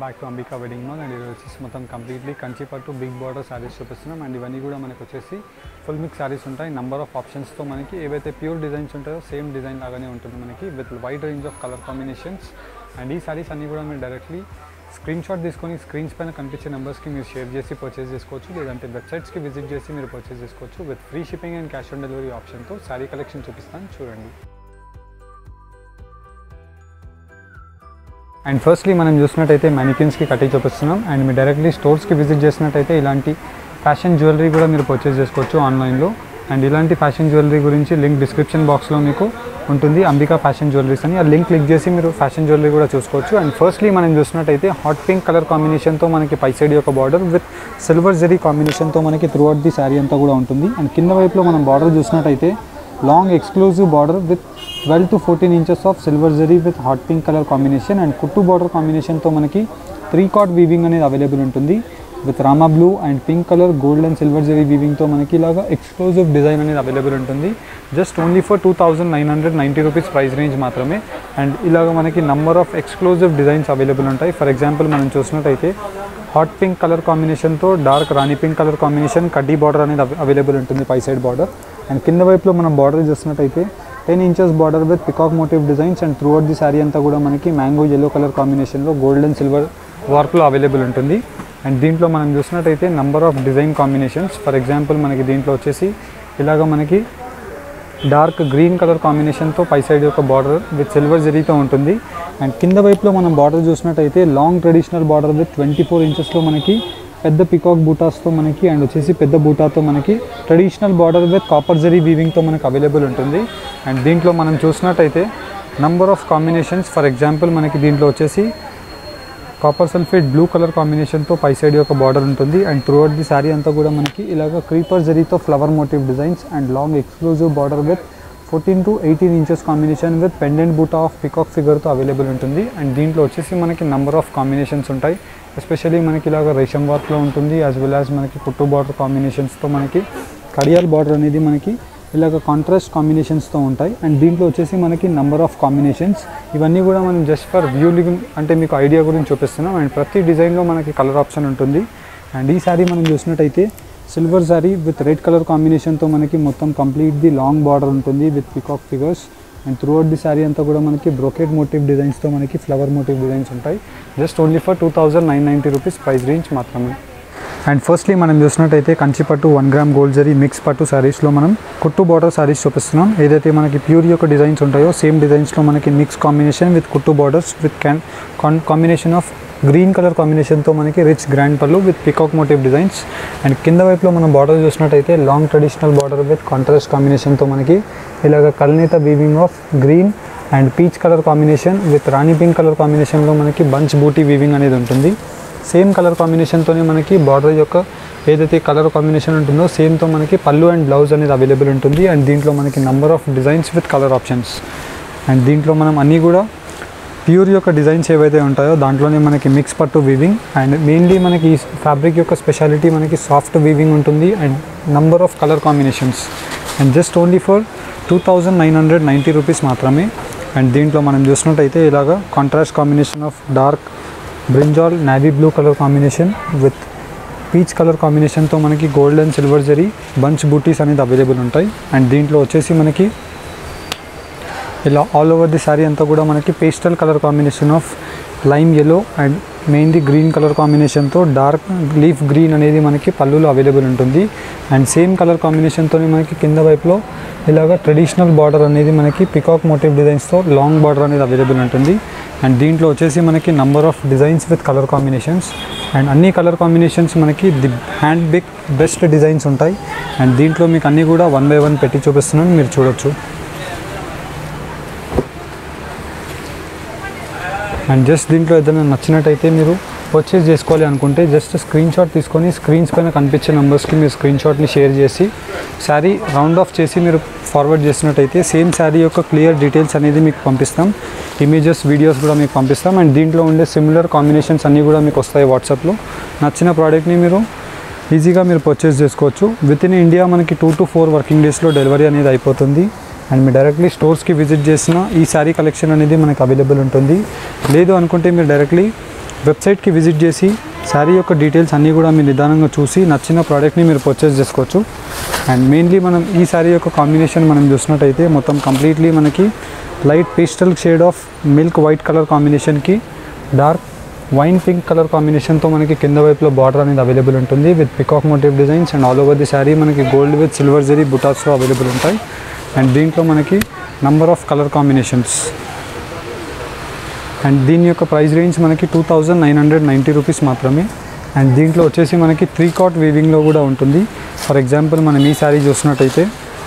back to Ambika wedding mall and ఇది వచ్చేసి మొత్తం కంప్లీట్లీ కంచి పట్టు బిగ్ బార్డర్ శారీస్ చూపిస్తున్నాం అండ్ ఇవన్నీ కూడా మనకు వచ్చేసి ఫుల్ మిక్స్ శారీస్ ఉంటాయి నంబర్ ఆఫ్ ఆప్షన్స్తో మనకి ఏవైతే ప్యూర్ డిజైన్స్ ఉంటాయో సేమ్ డిజైన్ లాగానే ఉంటుంది మనకి with wide range of colour combinations and ఈ శారీస్ అన్నీ కూడా మీరు డైరెక్ట్లీ స్క్రీన్ షాట్ తీసుకొని స్క్రీన్స్ పైన కనిపించే నెంబర్స్కి మీరు షేర్ చేసి పర్చేస్ చేసుకోవచ్చు లేదంటే వెబ్సైట్స్కి విజిట్ చేసి మీరు పర్చేస్ చేసుకోవచ్చు with free shipping and cash on delivery ఆప్షన్తో శారీ కలెక్షన్ చూపిస్తాను చూడండి అండ్ ఫస్ట్లీ మనం చూసినట్టయితే మ్యానికిన్స్కి కట్టి చూపిస్తున్నాం అండ్ మీరు డైరెక్ట్లీ స్టోర్స్కి విజిట్ చేసినట్టయితే ఇలాంటి ఫ్యాషన్ జ్యువెలరీ కూడా మీరు పర్చేస్ చేసుకోవచ్చు ఆన్లైన్లో అండ్ ఇలాంటి ఫ్యాషన్ జ్యువెలరీ గురించి లింక్ డిస్క్రిప్షన్ బాక్స్లో మీకు ఉంటుంది అంబికా ఫ్యాషన్ జ్యువెలరీస్ అని ఆ లింక్ క్లిక్ చేసి మీరు ఫ్యాషన్ జ్యువెలరీ కూడా చూసుకోవచ్చు అండ్ ఫస్ట్లీ మనం చూసినట్టయితే హాట్ పింక్ కలర్ కాంబినేషన్తో మనకి పై సైడ్ యొక్క బార్డర్ విత్ సిల్వర్ జరీ కాంబినేషన్తో మనకి త్రూ అవుట్ ది శారీ అంతా కూడా ఉంటుంది అండ్ కింద వైపులో మనం బార్డర్ చూసినట్టయితే long exclusive border with twelve to fourteen inches of silver zari with hot pink colour combination and కుట్టు బార్డర్ కాంబినేషన్తో మనకి త్రీ కార్డ్ వీవింగ్ అనేది అవైలబుల్ ఉంటుంది with Rama blue and pink colour gold and silver zari వీవింగ్తో మనకి ఇలాగా ఎక్స్క్లూజివ్ డిజైన్ అనేది available ఉంటుంది just only for two thousand nine hundred ninety rupees price range మాత్రమే అండ్ ఇలాగ మనకి number of exclusive designs available ఉంటాయి ఫర్ ఎగ్జాంపుల్ మనం చూసినట్టయితే హాట్ పింక్ కలర్ కాంబినేషన్తో dark rani pink colour combination కడ్డీ బార్డర్ అనేది అవైలబుల్ ఉంటుంది పై సైడ్ బార్డర్ అండ్ కింద వైపులో మనం బార్డర్ చూసినట్టయితే ten inches border with peacock motif designs and throughout the sari అంతా కూడా మనకి మ్యాంగో ఎల్లో కలర్ కాంబినేషన్లో గోల్డ్ అండ్ సిల్వర్ వర్క్లో అవైలబుల్ ఉంటుంది అండ్ దీంట్లో మనం చూసినట్టయితే number of design combinations for example మనకి దీంట్లో వచ్చేసి ఇలాగ మనకి డార్క్ గ్రీన్ కలర్ కాంబినేషన్తో పై సైడ్ యొక్క బార్డర్ విత్ సిల్వర్ జరీతో ఉంటుంది అండ్ కింద వైపులో మనం బార్డర్ చూసినట్టయితే long traditional border with twenty four ఇంచెస్లో మనకి పెద్ద పికాక్ బూటాస్తో మనకి అండ్ వచ్చేసి పెద్ద బూటాతో మనకి traditional border with copper zari వీవింగ్తో మనకి అవైలబుల్ ఉంటుంది అండ్ దీంట్లో మనం చూసినట్టయితే number of combinations for example మనకి దీంట్లో వచ్చేసి కాపర్ సల్ఫేట్ బ్లూ కలర్ కాంబినేషన్తో పై సైడ్ యొక్క బార్డర్ ఉంటుంది and throughout the sari అంతా కూడా మనకి ఇలాగ క్రీపర్ జరీతో flower motif designs and long exclusive border with fourteen to eighteen inches combination with pendant buta of peacock ఫిగర్తో అవైలబుల్ ఉంటుంది అండ్ దీంట్లో వచ్చేసి మనకి నంబర్ ఆఫ్ కాంబినేషన్స్ ఉంటాయి ఎస్పెషల్లీ మనకి ఇలాగ రేషం వర్క్లో ఉంటుంది యాజ్ వెల్ యాజ్ మనకి కుట్టు బార్డర్ కాంబినేషన్స్తో మనకి కడియాల్ బార్డర్ అనేది మనకి ఇలాగ కాంట్రాస్ట్ కాంబినేషన్స్తో ఉంటాయి అండ్ దీంట్లో వచ్చేసి మనకి నంబర్ ఆఫ్ కాంబినేషన్స్ ఇవన్నీ కూడా మనం జస్ట్ ఫర్ వ్యూ లివింగ్ అంటే మీకు ఐడియా గురించి చూపిస్తున్నాం అండ్ ప్రతి డిజైన్లో మనకి కలర్ ఆప్షన్ ఉంటుంది అండ్ ఈ శారీ మనం చూసినట్టయితే silver sari with red colour కాంబినేషన్తో మనకి మొత్తం కంప్లీట్ ది లాంగ్ బార్డర్ ఉంటుంది with peacock figures and throughout the sari అంతా కూడా మనకి బ్రోకెట్ మోటివ్ డిజైన్స్తో మనకి ఫ్లవర్ మోటివ్ డిజైన్స్ ఉంటాయి just only for two thousand nine ninety rupees price range మాత్రమే అండ్ ఫస్ట్లీ మనం చూసినట్టయితే కంచి పట్టు one gram gold zari mix పట్టు శారీస్లో మనం కుట్టు బార్డర్ శారీస్ చూపిస్తున్నాం ఏదైతే మనకి ప్యూర్ యొక్క డిజైన్స్ ఉంటాయో సేమ్ డిజైన్స్లో మనకి మిక్స్ కాంబినేషన్ విత్ కుట్టు borders with can combination of green colour కాంబినేషన్తో మనకి rich grand pallu with peacock motif designs and కింద వైపులో మనం బార్డర్ చూసినట్టయితే long traditional border with contrast కాంబినేషన్తో మనకి ఇలాగ కల్నేత weaving of green and peach colour combination with rani pink colour కాంబినేషన్లో మనకి బంచ్ బూటీ వీవింగ్ అనేది ఉంటుంది సేమ్ కలర్ కాంబినేషన్తోనే మనకి బార్డర్ యొక్క ఏదైతే కలర్ కాంబినేషన్ ఉంటుందో సేమ్తో మనకి పళ్ళు అండ్ బ్లౌజ్ అనేది అవైలబుల్ ఉంటుంది అండ్ దీంట్లో మనకి number of designs with colour options and దీంట్లో మనం అన్నీ కూడా ప్యూర్ యొక్క డిజైన్స్ ఏవైతే ఉంటాయో దాంట్లోనే మనకి మిక్స్ పట్టు వీవింగ్ అండ్ మెయిన్లీ మనకి ఈ ఫ్యాబ్రిక్ యొక్క స్పెషాలిటీ మనకి సాఫ్ట్ వీవింగ్ ఉంటుంది and number of colour combinations and just only for two thousand nine hundred ninety rupees మాత్రమే అండ్ దీంట్లో మనం చూసినట్టయితే ఇలాగా contrast combination of dark brinjal navy blue colour combination with peach colour కాంబినేషన్తో మనకి gold and silver zari bunch butis అనేది available ఉంటాయి and దీంట్లో వచ్చేసి మనకి ఇలా ఆల్ ఓవర్ ది శారీ అంతా కూడా మనకి pastel colour combination of lime yellow and mainly green colour కాంబినేషన్తో డార్క్ లీఫ్ గ్రీన్ అనేది మనకి పళ్ళులో అవైలబుల్ ఉంటుంది అండ్ సేమ్ కలర్ కాంబినేషన్తోనే మనకి కింద వైపులో ఇలాగ ట్రెడిషనల్ బార్డర్ అనేది మనకి పికాక్ మోటివ్ డిజైన్స్తో లాంగ్ బార్డర్ అనేది అవైలబుల్ ఉంటుంది అండ్ దీంట్లో వచ్చేసి మనకి number of designs with colour combinations and అన్ని కలర్ కాంబినేషన్స్ మనకి the hand big best designs ఉంటాయి అండ్ దీంట్లో మీకు అన్నీ కూడా వన్ బై వన్ పెట్టి చూపిస్తున్నాను మీరు చూడొచ్చు అండ్ జస్ట్ దీంట్లో ఏదైనా నచ్చినట్టయితే మీరు పర్చేస్ చేసుకోవాలి అనుకుంటే జస్ట్ స్క్రీన్ షాట్ తీసుకొని స్క్రీన్స్ పైన కనిపించే నెంబర్స్కి మీరు స్క్రీన్ షాట్ని షేర్ చేసి శారీ రౌండ్ ఆఫ్ చేసి మీరు ఫార్వర్డ్ చేసినట్టయితే సేమ్ శారీ యొక్క క్లియర్ డీటెయిల్స్ అనేది మీకు పంపిస్తాం ఇమేజెస్ వీడియోస్ కూడా మీకు పంపిస్తాం అండ్ దీంట్లో ఉండే సిమిలర్ కాంబినేషన్స్ అన్నీ కూడా మీకు వస్తాయి వాట్సాప్లో నచ్చిన ప్రోడక్ట్ని మీరు ఈజీగా మీరు పర్చేస్ చేసుకోవచ్చు విత్ ఇన్ ఇండియా మనకి టూ టు ఫోర్ వర్కింగ్ డేస్లో డెలివరీ అనేది అయిపోతుంది అండ్ మీరు డైరెక్ట్లీ స్టోర్స్కి విజిట్ చేసిన ఈ శారీ కలెక్షన్ అనేది మనకి అవైలబుల్ ఉంటుంది లేదు అనుకుంటే మీరు డైరెక్ట్లీ వెబ్సైట్కి విజిట్ చేసి శారీ యొక్క డీటెయిల్స్ అన్నీ కూడా మీరు నిదానంగా చూసి నచ్చిన ప్రోడక్ట్ని మీరు పర్చేస్ చేసుకోవచ్చు అండ్ మెయిన్లీ మనం ఈ శారీ యొక్క కాంబినేషన్ మనం చూసినట్టయితే మొత్తం కంప్లీట్లీ మనకి light pastel shade of milk white colour కాంబినేషన్కి డార్క్ వైన్ పింక్ కలర్ కాంబినేషన్తో మనకి కింద వైపులో బార్డర్ అనేది అవైలబుల్ ఉంటుంది with peacock motif designs and all over the sari మనకి గోల్డ్ విత్ సిల్వర్ జరీ బుటాస్తో అవైలబుల్ ఉంటాయి అండ్ దీంట్లో మనకి number of colour combinations and దీని యొక్క ప్రైస్ రేంజ్ మనకి two thousand nine hundred ninety rupees మాత్రమే అండ్ దీంట్లో వచ్చేసి మనకి త్రీ కాట్ వీవింగ్లో కూడా ఉంటుంది ఫర్ ఎగ్జాంపుల్ మనం ఈ శారీ చూసినట్టయితే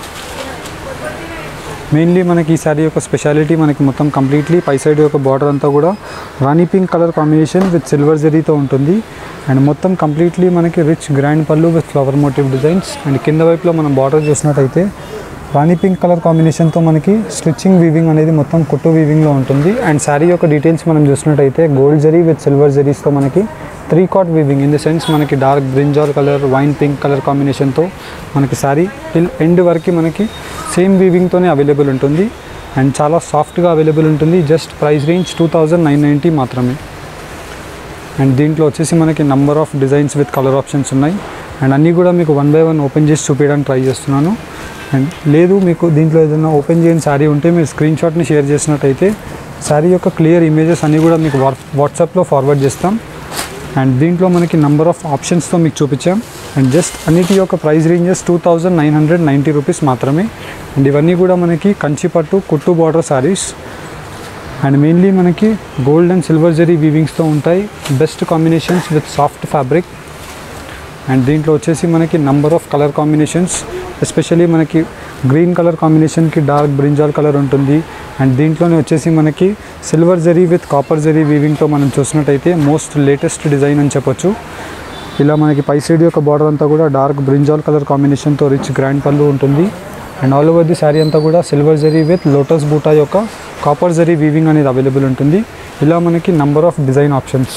మెయిన్లీ మనకి ఈ శారీ యొక్క స్పెషాలిటీ మనకి మొత్తం కంప్లీట్లీ పై సైడ్ యొక్క బార్డర్ అంతా కూడా rani pink colour combination with silver జరీతో ఉంటుంది అండ్ మొత్తం కంప్లీట్లీ మనకి rich grand pallu with flower motif designs and కింద వైపులో మనం బార్డర్ చూసినట్టయితే రాణి పింక్ కలర్ కాంబినేషన్తో మనకి స్టిచ్చింగ్ వీవింగ్ అనేది మొత్తం కుట్టు వీవింగ్లో ఉంటుంది అండ్ శారీ యొక్క డీటెయిల్స్ మనం చూసినట్టయితే గోల్డ్ జరీ విత్ సిల్వర్ జరీస్తో మనకి three cut weaving in the sense మనకి dark brinjal colour wine pink colour కాంబినేషన్తో మనకి శారీ టిల్ ఎండ్ వరకు మనకి సేమ్ వీవింగ్తోనే అవైలబుల్ ఉంటుంది అండ్ చాలా సాఫ్ట్గా అవైలబుల్ ఉంటుంది just price range two thousand nine ninety మాత్రమే అండ్ దీంట్లో వచ్చేసి మనకి number of designs with colour options ఉన్నాయి అండ్ అన్నీ కూడా మీకు వన్ బై వన్ ఓపెన్ చేసి చూపించడానికి ట్రై చేస్తున్నాను అండ్ లేదు మీకు దీంట్లో ఏదైనా ఓపెన్ చేయని శారీ ఉంటే మీరు స్క్రీన్ షాట్ని షేర్ చేసినట్టయితే శారీ యొక్క క్లియర్ ఇమేజెస్ అన్నీ కూడా మీకు వాట్సాప్లో ఫార్వర్డ్ చేస్తాం అండ్ దీంట్లో మనకి నంబర్ ఆఫ్ ఆప్షన్స్తో మీకు చూపించాం అండ్ జస్ట్ అన్నిటి యొక్క price ranges two thousand nine hundred ninety rupees మాత్రమే అండ్ ఇవన్నీ కూడా మనకి కంచిపట్టు కుట్టు బార్డర్ శారీస్ అండ్ మెయిన్లీ మనకి గోల్డ్ అండ్ సిల్వర్ జరీ వీవింగ్స్తో ఉంటాయి best combinations with soft fabric and దీంట్లో వచ్చేసి మనకి number of colour combinations especially మనకి గ్రీన్ కలర్ కాంబినేషన్కి డార్క్ బ్రింజాల్ కలర్ ఉంటుంది అండ్ దీంట్లోనే వచ్చేసి మనకి silver zari with copper zari వీవింగ్తో మనం చూసినట్టయితే మోస్ట్ లేటెస్ట్ డిజైన్ అని చెప్పొచ్చు ఇలా మనకి పై సైడ్ యొక్క బార్డర్ అంతా కూడా డార్క్ బ్రింజాల్ కలర్ కాంబినేషన్తో రిచ్ గ్రాండ్ పళ్ళు ఉంటుంది and all over the sari అంతా కూడా సిల్వర్ జరీ విత్ లోటస్ బూటా యొక్క కాపర్ జరీ వీవింగ్ అనేది అవైలబుల్ ఉంటుంది ఇలా మనకి number of design options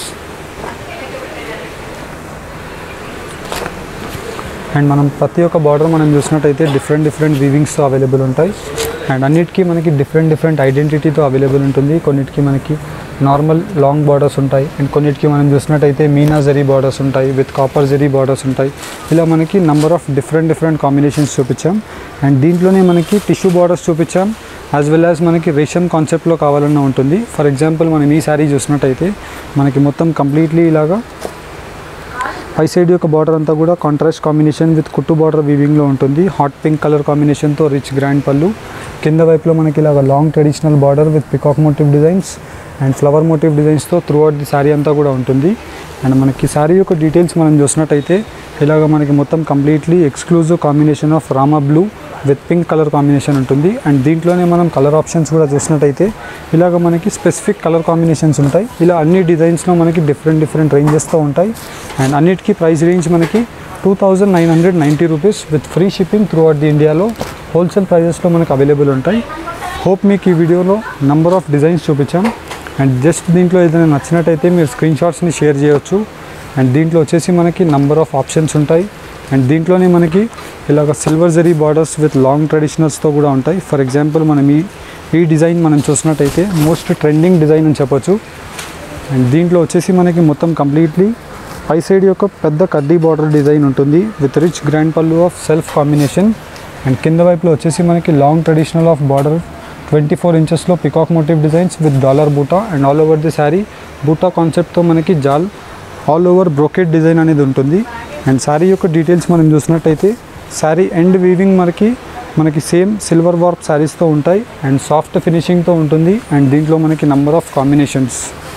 and మనం ప్రతి ఒక్క బార్డర్ మనం చూసినట్టయితే డిఫరెంట్ డిఫరెంట్ వీవింగ్స్తో అవైలబుల్ ఉంటాయి అండ్ అన్నిటికీ మనకి డిఫరెంట్ డిఫరెంట్ ఐడెంటిటీతో అవైలబుల్ ఉంటుంది కొన్నిటికి మనకి నార్మల్ లాంగ్ బార్డర్స్ ఉంటాయి అండ్ కొన్నిటికి మనం చూసినట్టయితే మీనా జరీ బార్డర్స్ ఉంటాయి విత్ కాపర్ జరీ బార్డర్స్ ఉంటాయి ఇలా మనకి number of different different combinations చూపించాం అండ్ దీంట్లోనే మనకి టిష్యూ బార్డర్స్ చూపించాం యాజ్ వెల్ యాజ్ మనకి రేషం కాన్సెప్ట్లో కావాలన్నా ఉంటుంది ఫర్ ఎగ్జాంపుల్ మనం ఈ శారీ చూసినట్టయితే మనకి మొత్తం కంప్లీట్లీ ఇలాగా పై సైడ్ యొక్క బార్డర్ అంతా కూడా కాంట్రాస్ట్ కాంబినేషన్ విత్ కుట్టు బార్డర్ వీవింగ్లో ఉంటుంది హాట్ పింక్ కలర్ కాంబినేషన్తో రిచ్ గ్రాండ్ పళ్ళు కింద వైపులో మనకి ఇలాగ long traditional border with peacock motif designs and flower motif డిజైన్స్తో త్రూ అవుట్ ది శారీ అంతా కూడా ఉంటుంది అండ్ మనకి శారీ యొక్క డీటెయిల్స్ మనం చూసినట్టయితే ఇలాగ మనకి మొత్తం completely exclusive combination of Rama blue with pink colour combination ఉంటుంది అండ్ దీంట్లోనే మనం కలర్ ఆప్షన్స్ కూడా చూసినట్టయితే ఇలాగ మనకి స్పెసిఫిక్ కలర్ కాంబినేషన్స్ ఉంటాయి ఇలా అన్ని డిజైన్స్లో మనకి డిఫరెంట్ డిఫరెంట్ రేంజెస్తో ఉంటాయి అండ్ అన్నిటికీ ప్రైస్ రేంజ్ మనకి two thousand nine hundred ninety rupees with free shipping throughout the ఇండియాలో హోల్సేల్ ప్రైజెస్లో మనకు అవైలబుల్ ఉంటాయి హోప్ మీకు ఈ వీడియోలో నంబర్ ఆఫ్ డిజైన్స్ చూపించాం అండ్ జస్ట్ దీంట్లో ఏదైనా నచ్చినట్టయితే మీరు స్క్రీన్ షాట్స్ని షేర్ చేయొచ్చు అండ్ దీంట్లో వచ్చేసి మనకి నంబర్ ఆఫ్ ఆప్షన్స్ ఉంటాయి అండ్ దీంట్లోనే మనకి ఇలాగ silver zari borders with long ట్రెడిషనల్స్తో కూడా ఉంటాయి ఫర్ ఎగ్జాంపుల్ మనం ఈ ఈ డిజైన్ మనం చూసినట్టయితే మోస్ట్ ట్రెండింగ్ డిజైన్ అని చెప్పొచ్చు అండ్ దీంట్లో వచ్చేసి మనకి మొత్తం కంప్లీట్లీ పై సైడ్ యొక్క పెద్ద కడ్డీ బార్డర్ డిజైన్ ఉంటుంది విత్ రిచ్ గ్రాండ్ పళ్ళు ఆఫ్ సెల్ఫ్ కాంబినేషన్ అండ్ కింద వైపులో వచ్చేసి మనకి long traditional of border twenty four ఇంచెస్లో peacock motif designs with dollar బూటా and all over the sari బూటా కాన్సెప్ట్తో మనకి జాల్ ఆల్ ఓవర్ బ్రోకెట్ డిజైన్ అనేది ఉంటుంది అండ్ శారీ యొక్క డీటెయిల్స్ మనం చూసినట్టయితే శారీ ఎండ్ వీవింగ్ మనకి మనకి సేమ్ సిల్వర్ వార్ప్ శారీస్తో ఉంటాయి అండ్ సాఫ్ట్ ఫినిషింగ్తో ఉంటుంది అండ్ దీంట్లో మనకి నంబర్ ఆఫ్ కాంబినేషన్స్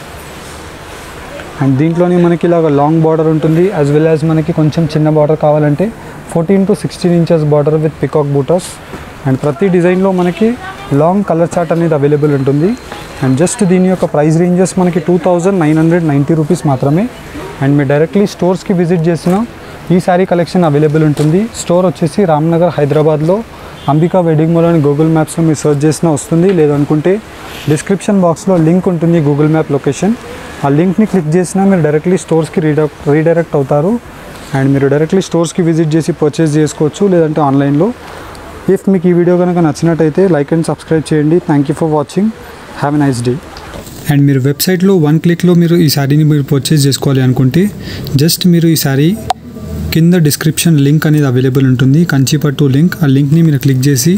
అండ్ దీంట్లోనే మనకి ఇలాగ లాంగ్ బార్డర్ ఉంటుంది యాజ్ వెల్ యాజ్ మనకి కొంచెం చిన్న బార్డర్ కావాలంటే fourteen to sixteen inches border with peacock బూటర్స్ అండ్ ప్రతి డిజైన్లో మనకి లాంగ్ కలర్ చార్ట్ అనేది అవైలబుల్ ఉంటుంది అండ్ జస్ట్ దీని యొక్క ప్రైస్ రేంజెస్ మనకి two thousand nine hundred ninety rupees మాత్రమే అండ్ మీరు డైరెక్ట్లీ స్టోర్స్కి విజిట్ చేసిన ఈ శారీ కలెక్షన్ అవైలబుల్ ఉంటుంది స్టోర్ వచ్చేసి రామ్నగర్ హైదరాబాద్లో అంబికా వెడ్డింగ్ మాల్ అని గూగుల్ మ్యాప్స్లో మీరు సెర్చ్ చేసినా వస్తుంది లేదనుకుంటే డిస్క్రిప్షన్ బాక్స్లో లింక్ ఉంటుంది గూగుల్ మ్యాప్ లొకేషన్ ఆ లింక్ని క్లిక్ చేసినా మీరు డైరెక్ట్లీ స్టోర్స్కి రీడక్ రీడైరెక్ట్ అవుతారు అండ్ మీరు డైరెక్ట్లీ స్టోర్స్కి విజిట్ చేసి పర్చేస్ చేసుకోవచ్చు లేదంటే ఆన్లైన్లో ఇఫ్ మీకు ఈ వీడియో కనుక నచ్చినట్టయితే లైక్ అండ్ సబ్స్క్రైబ్ చేయండి thank you for watching have a nice day and మీరు వెబ్సైట్లో వన్ క్లిక్లో మీరు ఈ శారీని మీరు పర్చేస్ చేసుకోవాలి అనుకుంటే జస్ట్ మీరు ఈ శారీ కింద డిస్క్రిప్షన్ లింక్ అనేది అవైలబుల్ ఉంటుంది కంచిపట్టు లింక్ ఆ లింక్ని మీరు క్లిక్ చేసి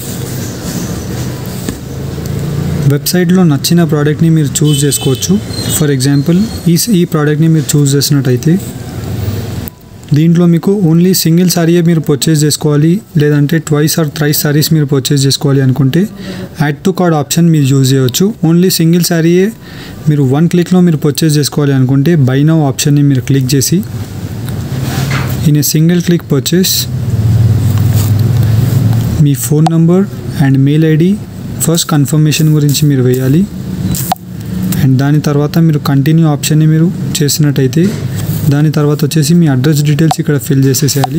వెబ్సైట్లో నచ్చిన ప్రోడక్ట్ని మీరు చూస్ చేసుకోవచ్చు ఫర్ ఎగ్జాంపుల్ ఈ ఈ ప్రోడక్ట్ని మీరు చూస్ చేసినట్టయితే దీంట్లో మీకు ఓన్లీ సింగిల్ శారీయే మీరు పర్చేస్ చేసుకోవాలి లేదంటే ట్వైస్ ఆర్ థ్రైస్ శారీస్ మీరు పర్చేస్ చేసుకోవాలి అనుకుంటే యాడ్ టు కార్డ్ ఆప్షన్ మీరు యూజ్ చేయవచ్చు ఓన్లీ సింగిల్ శారీయే మీరు వన్ క్లిక్లో మీరు పర్చేస్ చేసుకోవాలి అనుకుంటే బై నౌ ఆప్షన్ని మీరు క్లిక్ చేసి in a single click purchase మీ phone number and mail ID first confirmation గురించి మీరు వేయాలి అండ్ దాని తర్వాత మీరు కంటిన్యూ ఆప్షన్ని మీరు చేసినట్టయితే దాని తర్వాత వచ్చేసి మీ అడ్రస్ డీటెయిల్స్ ఇక్కడ ఫిల్ చేసేసేయాలి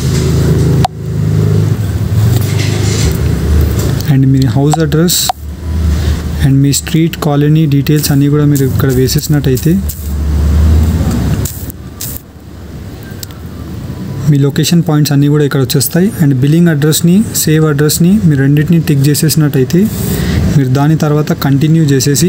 అండ్ మీ హౌస్ అడ్రస్ అండ్ మీ స్ట్రీట్ కాలనీ డీటెయిల్స్ అన్నీ కూడా మీరు ఇక్కడ వేసేసినట్టయితే మీ లొకేషన్ పాయింట్స్ అన్నీ కూడా ఇక్కడ వచ్చేస్తాయి అండ్ బిల్లింగ్ అడ్రస్ని సేవ్ అడ్రస్ని మీరు రెండింటిని టిక్ చేసేసినట్టయితే మీరు దాని తర్వాత కంటిన్యూ చేసేసి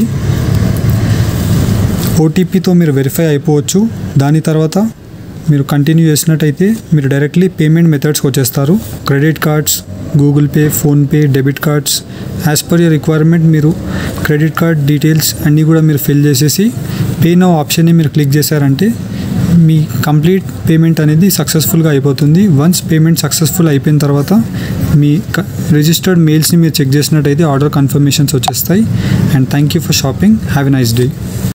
ఓటీపీతో మీరు వెరిఫై అయిపోవచ్చు దాని తర్వాత మీరు కంటిన్యూ చేసినట్టయితే మీరు డైరెక్ట్లీ పేమెంట్ మెథడ్స్కి వచ్చేస్తారు credit cards Google Pay PhonePe debit cards as per your requirement మీరు క్రెడిట్ కార్డ్ డీటెయిల్స్ అన్నీ కూడా మీరు ఫిల్ చేసేసి పే నో ఆప్షన్ని మీరు క్లిక్ చేశారంటే మీ కంప్లీట్ పేమెంట్ అనేది సక్సెస్ఫుల్గా అయిపోతుంది వన్స్ పేమెంట్ సక్సెస్ఫుల్ అయిపోయిన తర్వాత మీ రిజిస్టర్డ్ మెయిల్స్ని మీరు చెక్ చేసినట్టయితే ఆర్డర్ కన్ఫర్మేషన్స్ వచ్చేస్తాయి and thank you for shopping have a nice day